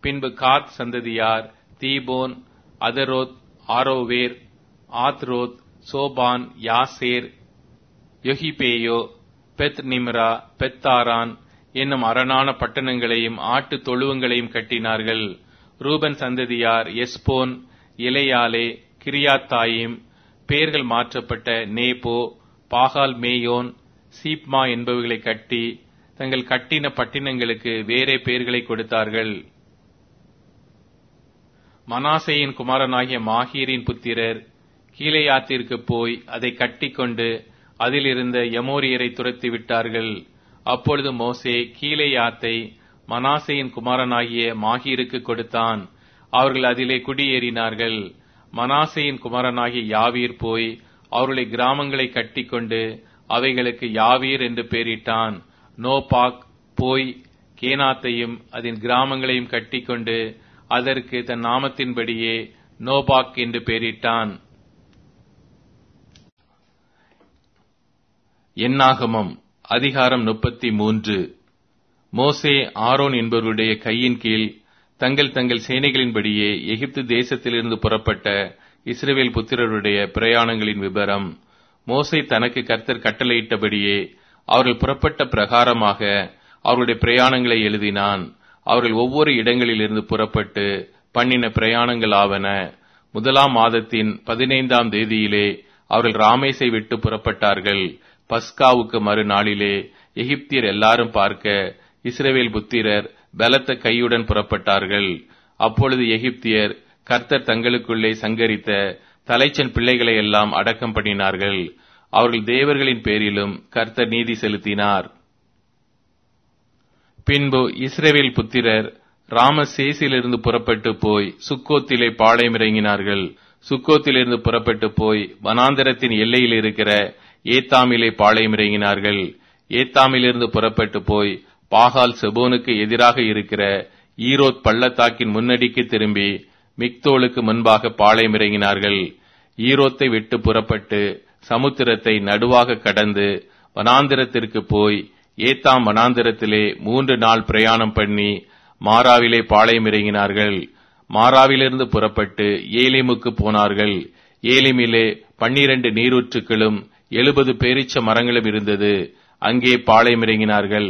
பின்பு காத் சந்ததியார் Dibon Ataroth Aroer Atroth Shophan Jazer Jogbehah Beth Nimrah Bethharan என்னும் அரணான பட்டணங்களையும் ஆட்டு தொழுவங்களையும் கட்டினார்கள் ரூபன் சந்ததியார் எஸ்போன் இலையாலே கிரியாத்தாயிம் பெயர்கள் மாற்றப்பட்ட நேபோ பாகால் மேயோன் சீப்மா என்பவைகளை கட்டி தங்கள் கட்டின பட்டினங்களுக்கு வேறே பெயர்களை கொடுத்தார்கள் மனாசையின் குமாரனாகிய மாஹீரின் புத்திரர் கீழையாத்திற்கு போய் அதை கட்டிக்கொண்டு அதிலிருந்த யமோரியரை துரத்தி விட்டார்கள் அப்பொழுது மோசே கீழையாத்தை மனாசையின் குமாரனாகிய மாஹீருக்கு கொடுத்தான் அவர்கள் அதிலே குடியேறினார்கள் மனாசையின் குமாரனாகிய யாவீர் போய் அவர்களை கிராமங்களை கட்டிக்கொண்டு அவைகளுக்கு யாவீர் என்று பெயரிட்டான் நோபாக் போய் கேனாத்தையும் அதன் கிராமங்களையும் கட்டிக்கொண்டு அதற்கு தன் நாமத்தின்படியே நோபாக் என்று பெயரிட்டான் என்னாகமம் அதிகாரம் முப்பத்தி மூன்று மோசே ஆரோன் என்பவருடைய கையின் கீழ் தங்கள் தங்கள் சேனைகளின்படியே எகிப்து தேசத்திலிருந்து புறப்பட்ட இஸ்ரேல் புத்திரருடைய பிரயாணங்களின் விபரம் மோசே தனக்கு கர்த்தர் கட்டளையிட்டபடியே அவர்கள் புறப்பட்ட பிரகாரமாக அவருடைய பிரயாணங்களை எழுதினான் அவர்கள் ஒவ்வொரு இடங்களிலிருந்து புறப்பட்டு பண்ணின பிரயாணங்கள் ஆவன முதலாம் மாதத்தின் பதினைந்தாம் தேதியிலே அவர்கள் ராமேசை விட்டு புறப்பட்டார்கள் பஸ்காவுக்கு மறுநாளிலே எகிப்தியர் எல்லாரும் பார்க்க இஸ்ரேவேல் புத்திரர் பலத்த கையுடன் புறப்பட்டார்கள் அப்பொழுது எகிப்தியர் கர்த்தர் தங்களுக்குள்ளே சங்கரித்த தலைச்சன் பிள்ளைகளை எல்லாம் அடக்கம் பண்ணினார்கள் அவர்கள் தேவர்களின் பேரிலும் கர்த்தர் நீதி செலுத்தினார் பின்பு இஸ்ரேவேல் புத்திரர் ராமசேசிலிருந்து புறப்பட்டு போய் சுக்கோத்திலே பாளையமிறங்கினார்கள் சுக்கோத்திலிருந்து புறப்பட்டு போய் வனாந்தரத்தின் எல்லையில் இருக்கிற ஏத்தாமிலே பாளையமிறங்கினார்கள் ஏத்தாமிலிருந்து புறப்பட்டு போய் பாகால் செபோனுக்கு எதிராக இருக்கிற ஈரோத் பள்ளத்தாக்கின் முன்னடிக்கு திரும்பி மிக்தோலுக்கு முன்பாக பாளையமிறங்கினார்கள் ஈரோத்தை விட்டு புறப்பட்டு சமுத்திரத்தை நடுவாக கடந்து வனாந்திரத்திற்கு போய் ஏத்தாம் வனாந்திரத்திலே மூன்று நாள் பிரயாணம் பண்ணி மாறாவிலே பாளையமிறங்கினார்கள் மாறாவிலிருந்து புறப்பட்டு ஏலிமுக்கு போனார்கள் ஏலிமிலே பன்னிரண்டு நீரூற்றுக்களும் எழுபது பேரிச்ச மரங்களும் இருந்தது அங்கே பாளையமிறங்கினார்கள்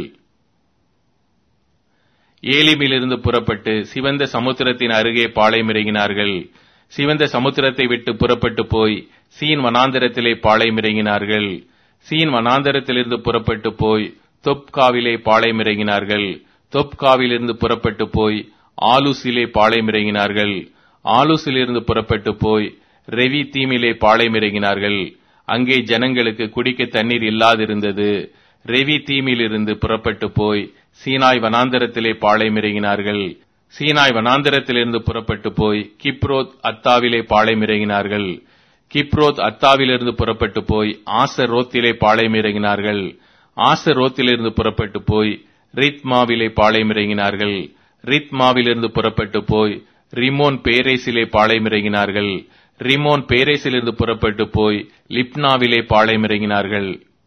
ஏலிமிலிருந்து புறப்பட்டு சிவந்த சமுத்திரத்தின் அருகே பாளையமிறங்கினார்கள் சிவந்த சமுத்திரத்தை விட்டு புறப்பட்டு போய் சீன் வனாந்தரத்திலே பாளையமிறங்கினார்கள் சீன் வனாந்தரத்திலிருந்து புறப்பட்டு போய் தொப்காவிலே பாளையமிறங்கினார்கள் தொப்காவிலிருந்து புறப்பட்டு போய் ஆலூசிலே பாளையமிறங்கினார்கள் ஆலூசிலிருந்து புறப்பட்டு போய் ரெவி தீமிலே பாளையமிறங்கினார்கள் அங்கே ஜனங்களுக்கு குடிக்க தண்ணீர் இல்லாதிருந்தது ரெவி தீமிலிருந்து புறப்பட்டு போய் சீனாய் வனாந்தரத்திலே பாளையமிறங்கினார்கள் சீனாய் வனாந்தரத்திலிருந்து புறப்பட்டு போய் கிப்ரோத் அத்தாவிலே பாளையமிறங்கினார்கள் கிப்ரோத் அத்தாவிலிருந்து புறப்பட்டு போய் ஆசர் ரோத்திலே பாளையமிறங்கினார்கள் ஆசர் ரோத்திலிருந்து புறப்பட்டு போய் ரித்மாவிலே பாளையமிறங்கினார்கள் ரித்மாவிலிருந்து புறப்பட்டு போய் ரிமோன் பேரேசிலே பாளையமிறங்கினார்கள் ரிமோன் பேரேசிலிருந்து புறப்பட்டு போய் லிப்னாவிலே பாளையமிறங்கினார்கள்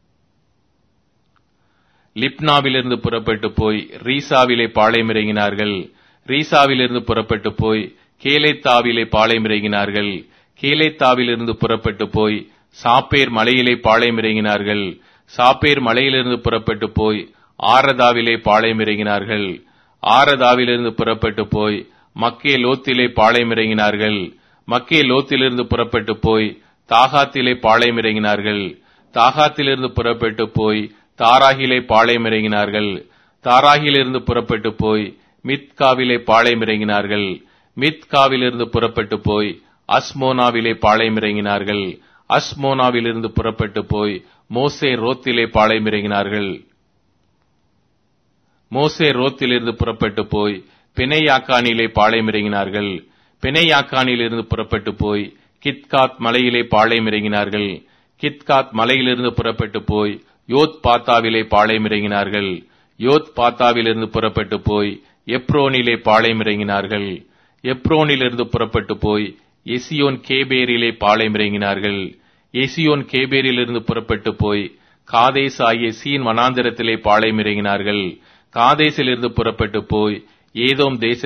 லிப்னாவிலிருந்து புறப்பட்டு போய் ரீசாவிலே பாளையமிறங்கினார்கள் ரீசாவிலிருந்து புறப்பட்டு போய் கேலேத்தாவிலே பாளையமிறங்கினார்கள் கேலேத்தாவிலிருந்து புறப்பட்டு போய் சாப்பேர் மலையிலே பாளையமிறங்கினார்கள் சாப்பேர் மலையிலிருந்து புறப்பட்டு போய் ஆரதாவிலே பாளையமிறங்கினார்கள் ஆரதாவிலிருந்து புறப்பட்டு போய் மக்கே லோத்திலே பாளையமிறங்கினார்கள் மக்கே லோத்திலிருந்து புறப்பட்டு போய் தாகாத்திலே பாளையமிறங்கினார்கள் தாகாத்திலிருந்து புறப்பட்டு போய் தாராகிலே பாளையமிறங்கினார்கள் தாராகிலிருந்து புறப்பட்டு போய் மித்காவிலே பாளையமிறங்கினார்கள் மித்காவிலிருந்து புறப்பட்டு போய் அஸ்மோனாவிலே பாளையமிறங்கினார்கள் அஸ்மோனாவிலிருந்து புறப்பட்டு போய் மோசே ரோத்திலே பாளையமிறங்கினார்கள் மோசே ரோத்திலிருந்து புறப்பட்டு போய் பிணையாக்கானிலே பாளையமிறங்கினார்கள் பிணையாக்கானிலிருந்து புறப்பட்டு போய் கித்காத் மலையிலே பாளையமிறங்கினார்கள் கித்காத் மலையிலிருந்து புறப்பட்டு போய் யோத் பாத்தாவிலே பாளையமிறங்கினார்கள் யோத் பாத்தாவிலிருந்து புறப்பட்டு போய் எப்ரோனிலே பாளையமிறங்கினார்கள் எப்ரோனிலிருந்து புறப்பட்டு போய் எசியோன் கேபேரிலே பாளையமிறங்கினார்கள் எசியோன் கேபேரிலிருந்து புறப்பட்டு போய் காதேஸ் ஆகிய சீன் வனாந்திரத்திலே பாளையமிறங்கினார்கள் காதேசிலிருந்து புறப்பட்டு போய் ஏதோம் தேச